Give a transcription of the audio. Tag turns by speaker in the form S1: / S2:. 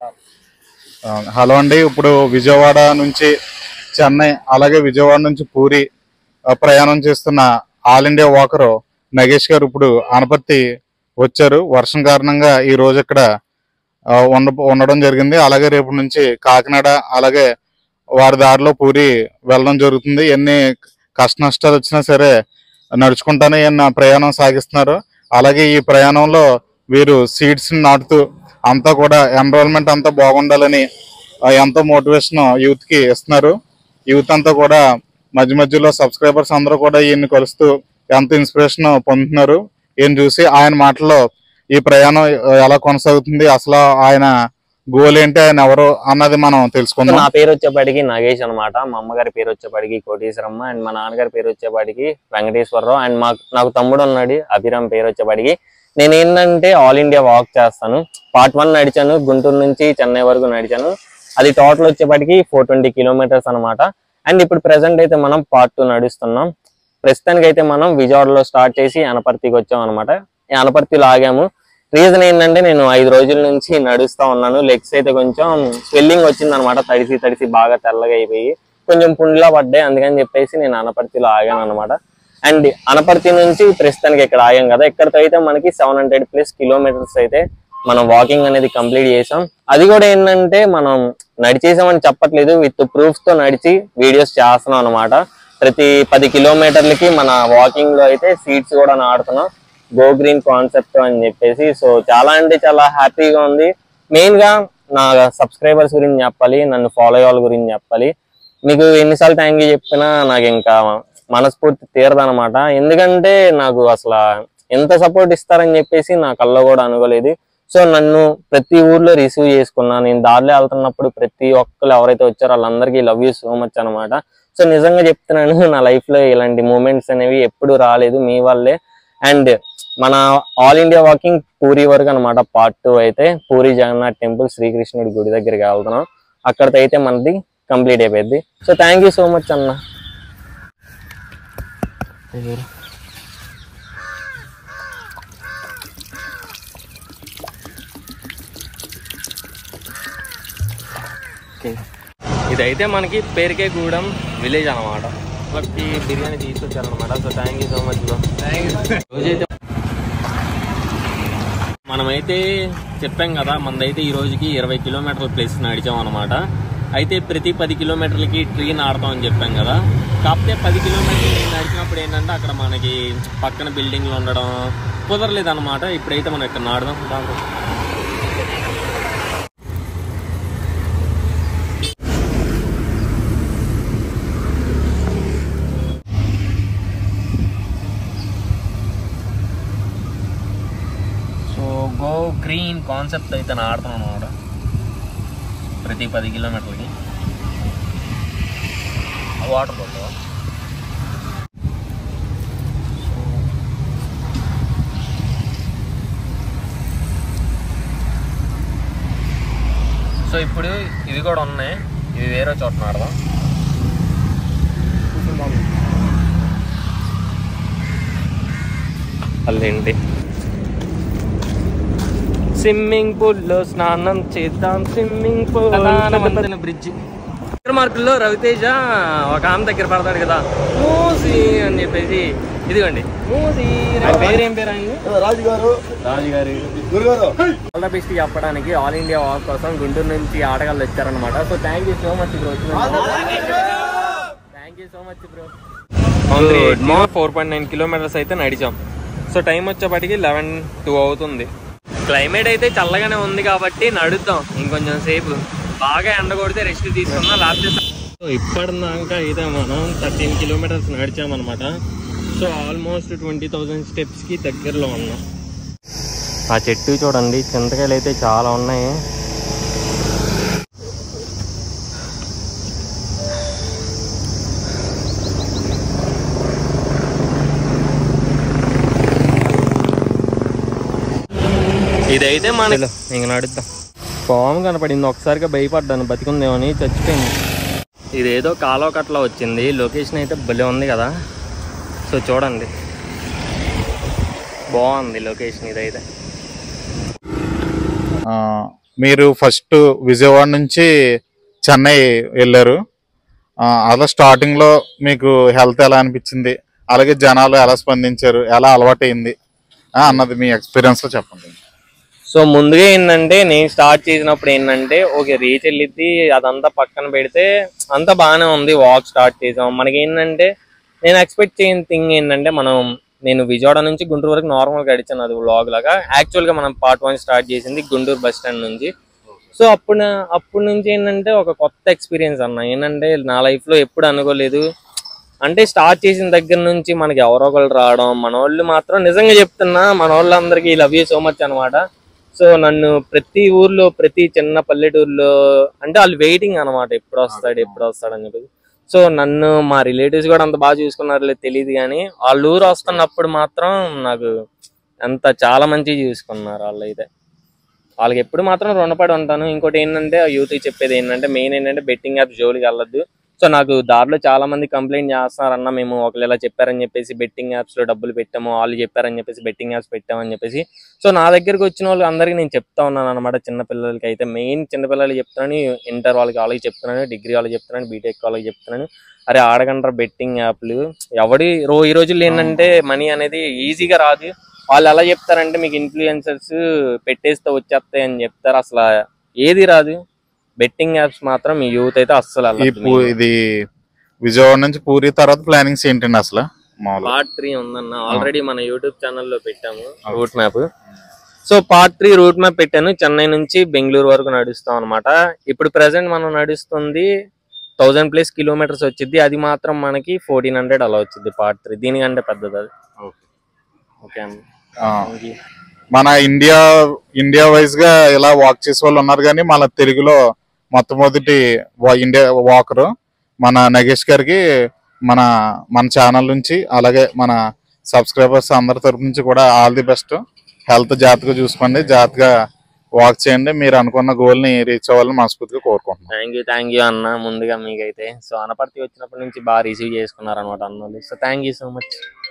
S1: ఆ, హలో అండి ఇప్పుడు విజయవాడ నుంచి చెన్నై అలాగే విజయవాడ నుంచి పూరి ఆ, ప్రయాణం చేస్తున్న ఆల్ ఇండియా వాకరు నగేష్ గారు ఇప్పుడు అనపర్తి వచ్చారు వర్షం కారణంగా ఈ రోజు ఇక్కడ ఆ, ఉండ ఉండడం జరిగింది అలాగే రేపు నుంచి కాకినాడ అలాగే వారి దారిలో పూరి వెళ్ళడం జరుగుతుంది ఎన్ని కష్ట నష్టాలు వచ్చినా సరే నడుచుకుంటానే ఈయన ప్రయాణం సాగిస్తున్నారు అలాగే ఈ ప్రయాణంలో వీరు సీడ్స్ నాటుతూ అంతా కూడా ఎన్రోల్మెంట్ అంతా బాగుండాలని ఆ, ఎంతో మోటివేషన్ యూత్ కి ఇస్తున్నారు యూత్ అంతా కూడా మధ్య మధ్యలో సబ్స్క్రైబర్స్ అందరూ కూడా ఈయన్ని కలుస్తూ ఎంతో ఇన్స్పిరేషన్ పొందుతున్నారు ఈయన చూసి ఆయన మాటల్లో ఈ ప్రయాణం ఎలా కొనసాగుతుంది అసలు ఆయన గోల్ ఏంటి ఆయన ఎవరు అన్నది మనం తెలుసుకుందాం
S2: నా పేరు వచ్చేపాటికి నాగేష్ అన్నమాట మా అమ్మగారి పేరు వచ్చేపాటికి కోటేశ్వరమ్మ అండ్ మా నాన్నగారి పేరు వచ్చేపాటికి వెంకటేశ్వరరావు అండ్ మాకు నాకు తమ్ముడు ఉన్నాడు అభిరామ్ పేరు వచ్చేపాటికి నేను ఏంటంటే ఆల్ ఇండియా వాక్ చేస్తాను పార్ట్ వన్ నడిచాను గుంటూరు నుంచి చెన్నై వరకు నడిచాను అది టోటల్ వచ్చేపాటికి ఫోర్ ట్వంటీ కిలోమీటర్స్ అనమాట అండ్ ఇప్పుడు ప్రెసెంట్ అయితే మనం పార్ట్ టూ నడుస్తున్నాం ప్రస్తుతానికి అయితే మనం విజయవాడలో స్టార్ట్ చేసి అనపర్తికి వచ్చాం అనమాట అనపర్తిలో ఆగాము రీజన్ ఏంటంటే నేను ఐదు రోజుల నుంచి నడుస్తా ఉన్నాను లెగ్స్ అయితే కొంచెం స్వెల్లింగ్ వచ్చింది అనమాట తడిసి తడిసి బాగా తెల్లగా అయిపోయి కొంచెం పుండ్లా పడ్డాయి అందుకని చెప్పేసి నేను అనపర్తిలో ఆగాను అనమాట అండ్ అనపర్తి నుంచి ప్రస్తుతానికి ఇక్కడ ఆగాం కదా ఇక్కడతో అయితే మనకి సెవెన్ హండ్రెడ్ ప్లస్ కిలోమీటర్స్ అయితే మనం వాకింగ్ అనేది కంప్లీట్ చేసాం అది కూడా ఏంటంటే మనం నడిచేసామని చెప్పట్లేదు విత్ ప్రూఫ్స్ తో నడిచి వీడియోస్ చేస్తున్నాం అనమాట ప్రతి పది కిలోమీటర్లకి మన వాకింగ్ లో అయితే సీట్స్ కూడా నాడుతున్నాం గో గ్రీన్ కాన్సెప్ట్ అని చెప్పేసి సో చాలా అంటే చాలా హ్యాపీగా ఉంది మెయిన్ గా నా సబ్స్క్రైబర్స్ గురించి చెప్పాలి నన్ను ఫాలో అయ్యే వాళ్ళ గురించి చెప్పాలి మీకు ఎన్నిసార్లు థ్యాంక్ యూ చెప్పినా నాకు ఇంకా మనస్ఫూర్తి తీరదనమాట ఎందుకంటే నాకు అసలు ఎంత సపోర్ట్ ఇస్తారని చెప్పేసి నా కల్లో కూడా అనుకోలేదు సో నన్ను ప్రతి ఊర్లో రిసీవ్ చేసుకున్నా నేను దారిలో వెళ్తున్నప్పుడు ప్రతి ఒక్కరు ఎవరైతే వచ్చారో వాళ్ళందరికీ లవ్ యూ సో మచ్ అనమాట సో నిజంగా చెప్తున్నాను నా లైఫ్ లో ఇలాంటి మూమెంట్స్ అనేవి ఎప్పుడు రాలేదు మీ వల్లే అండ్ మన ఆల్ ఇండియా వాకింగ్ పూరి వరకు అనమాట పార్ట్ టూ అయితే పూరి జగన్నాథ్ టెంపుల్ శ్రీకృష్ణుడి గుడి దగ్గరికి వెళ్తున్నాం అక్కడితో అయితే మనది కంప్లీట్ అయిపోయింది so thank you so much అన్న ఇదైతే మనకి పేరుకే గూడెం విలేజ్ అనమాట మనకి బిర్యానీ తీసుకొచ్చారనమాట so thank you so much bro రోజైతే మనమైతే చెప్పాం కదా మనదైతే ఈ రోజుకి ఇరవై కిలోమీటర్ల ప్లేస్ నడిచాం అనమాట అయితే ప్రతి పది కిలోమీటర్లకి ట్రీ నాడతాం అని చెప్పాం కదా కాకపోతే పది కిలోమీటర్లు నడిచినప్పుడు ఏంటంటే అక్కడ మనకి పక్కన బిల్డింగ్లు ఉండడం కుదరలేదు అనమాట ఇప్పుడైతే మనం ఇక్కడ నాడదాం దాంట్లో సో గో గ్రీన్ కాన్సెప్ట్ అయితే నేను ఆడుతున్నాను అనమాట ప్రతి పది కిలోమీటర్లకి వాటర్ బాటిల్ సో ఇప్పుడు ఇవి కూడా ఉన్నాయి ఇవి వేరే చోట ఆడదాం అల్లేంటి స్విమ్మింగ్ పూల్ లో స్నానం చేద్దాం స్విమ్మింగ్ పూల్ బ్రిడ్జ్ మార్కుల్లో రవితేజ ఒక ఆమె దగ్గర పడతాడు కదా మూసి అని చెప్పేసి ఇదిగోండి మూసి ఆయన పేరు ఏం పేరు ఆయన
S3: రాజు గారు
S2: రాజు గారు
S3: గురుగారు
S2: ఆల్ ద బెస్ట్ చెప్పడానికి ఆల్ ఇండియా వాక్ కోసం గుంటూరు నుంచి ఆటగాళ్ళు వచ్చారనమాట so thank you so much bro thank you so much bro four point nine kilometres అయితే నడిచాం సో టైం వచ్చేప్పటికి లెవెన్ టూ అవుతుంది క్లైమేట్ అయితే చల్లగానే ఉంది కాబట్టి నడుద్దాం ఇంకొంచెం సేపు బాగా ఎండ కొడితే రెస్ట్ తీసుకున్నా లేకపోతే సో ఇప్పటిదాకా అయితే మనం థర్టీన్ కిలోమీటర్స్ నడిచామన్నమాట సో ఆల్మోస్ట్ ట్వంటీ థౌజండ్ స్టెప్స్కి దగ్గరలో ఉన్నాం ఆ చెట్టు చూడండి చింతకాయలు అయితే చాలా ఉన్నాయి ఇదైతే మన ఇంక నడుద్దాం పాము కనపడింది ఒకసారిగా భయపడ్డాను బతికుందేమని చచ్చిపోయింది ఇదేదో కాలువ కట్ల వచ్చింది లొకేషన్ అయితే భలే ఉంది కదా సో చూడండి బాగుంది లొకేషన్ ఇదైతే
S1: ఆ, మీరు ఫస్ట్ విజయవాడ నుంచి చెన్నై వెళ్ళారు ఆ, అలా స్టార్టింగ్ లో మీకు హెల్త్ ఎలా అనిపించింది అలాగే జనాలు ఎలా స్పందించారు ఎలా అలవాటైంది ఆ, అన్నది మీ ఎక్స్పీరియన్స్ లో చెప్పండి
S2: సో ముందుగా ఏంటంటే నేను స్టార్ట్ చేసినప్పుడు ఏంటంటే ఓకే రీచ్ వెళ్ళిద్ది అదంతా పక్కన పెడితే అంతా బాగానే ఉంది వాక్ స్టార్ట్ చేసాం మనకి ఏంటంటే నేను ఎక్స్పెక్ట్ చేయని థింగ్ ఏంటంటే మనం నేను విజయవాడ నుంచి గుంటూరు వరకు నార్మల్గా గడిచాను అది వ్లాగ్ లాగా యాక్చువల్ గా మనం పార్ట్ వన్ స్టార్ట్ చేసింది గుంటూరు బస్ స్టాండ్ నుంచి సో అప్పుడు నా- అప్పటి నుంచి ఏంటంటే ఒక కొత్త ఎక్స్పీరియన్స్ అన్న ఏంటంటే నా లైఫ్ లో ఎప్పుడు అనుకోలేదు అంటే స్టార్ట్ చేసిన దగ్గర నుంచి మనకి ఎవరో ఒకరు రావడం మన వాళ్ళు మాత్రం నిజంగా చెప్తున్నా మన వాళ్ళందరికీ లవ్ యూ సో మచ్ అనమాట సో నన్ను ప్రతి ఊర్లో ప్రతి చిన్న పల్లెటూరులో అంటే వాళ్ళు వెయిటింగ్ అనమాట ఎప్పుడు వస్తాడు ఎప్పుడు వస్తాడు అని చెప్పేసి సో నన్ను మా రిలేటివ్స్ కూడా అంత బాగా చూసుకున్నారో లేదో తెలియదు కానీ వాళ్ళ ఊరు వస్తున్నప్పుడు మాత్రం నాకు అంత చాలా మంచిగా చూసుకున్నారు వాళ్ళు అయితే వాళ్ళకి ఎప్పుడు మాత్రం రుణపడి ఉంటాను ఇంకోటి ఏంటంటే యూత్ చెప్పేది ఏంటంటే మెయిన్ ఏంటంటే బెట్టింగ్ యాప్ జోలికి వెళ్ళొద్దు సో నాకు దారిలో చాలా మంది కంప్లైంట్ చేస్తున్నారు అన్న మేము ఒకళ్ళు ఇలా చెప్పారని చెప్పేసి బెట్టింగ్ యాప్స్ లో డబ్బులు పెట్టాము వాళ్ళు చెప్పారని చెప్పేసి బెట్టింగ్ యాప్స్ పెట్టామని చెప్పేసి సో నా దగ్గరికి వచ్చిన వాళ్ళు అందరికీ నేను చెప్తా ఉన్నాను అనమాట చిన్న పిల్లలకి అయితే మెయిన్ చిన్న పిల్లలకి చెప్తున్నాను ఇంటర్ వాళ్ళకి వాళ్ళకి చెప్తున్నాను డిగ్రీ వాళ్ళకి చెప్తున్నాను బీటెక్ వాళ్ళకి చెప్తున్నాను అరే ఆడగంటారు బెట్టింగ్ యాప్లు ఎవడి రో ఈ రోజుల్లో ఏంటంటే మనీ అనేది ఈజీగా రాదు వాళ్ళు ఎలా చెప్తారంటే మీకు ఇన్ఫ్లుయెన్సర్స్ పెట్టేస్తే వచ్చేస్తాయి అని చెప్తారు అసలు ఏది రాదు బెట్టింగ్ యాప్స్ మాత్రం ఈ యూత్ అయితే అస్సలు
S1: ఈ పూ- ఇది విజయవాడ నుంచి పూరి తర్వాత ప్లానింగ్స్ ఏంటండి అసలు మామూలు
S2: పార్ట్ త్రీ ఉందన్న ఆల్రెడీ మన యూట్యూబ్ ఛానల్లో పెట్టాము route map so part three route map పెట్టాను చెన్నై నుంచి బెంగళూరు వరకు నడుస్తాం అనమాట ఇప్పుడు ప్రెసెంట్ మనం నడుస్తుంది థౌజండ్ ప్లస్ కిలోమీటర్స్ వచ్చింది అది మాత్రం మనకి ఫోర్టీన్ హండ్రెడ్ అలా వచ్చింది పార్ట్ త్రీ దీనికంటే పెద్దది అది ఓకే అన్న
S1: ఆ,
S2: Thank you.
S1: మన ఇండియా ఇండియా వైజ్ గా ఇలా వాక్ చేసే వాళ్ళు ఉన్నారు కానీ మన తెలుగులో మొట్టమొదటి వా- ఇండియా వాకరు మన నగేష్ గారికి మన మన ఛానల్ నుంచి అలాగే మన సబ్స్క్రైబర్స్ అందరి తరపు నుంచి కూడా ఆల్ ది బెస్ట్ హెల్త్ జాగ్రత్తగా చూసుకోండి జాగ్రత్తగా వాక్ చేయండి మీరు అనుకున్న గోల్ ని రీచ్ అవ్వాలని మనస్ఫూర్తిగా కోరుకుంటున్నాను
S2: థ్యాంక్ యూ థ్యాంక్ యూ అన్న ముందుగా మీకైతే సో అనపర్తి వచ్చినప్పటి నుంచి బాగా రిసీవ్ చేసుకున్నారు అనమాట అన్నోళ్ళు so thank you so much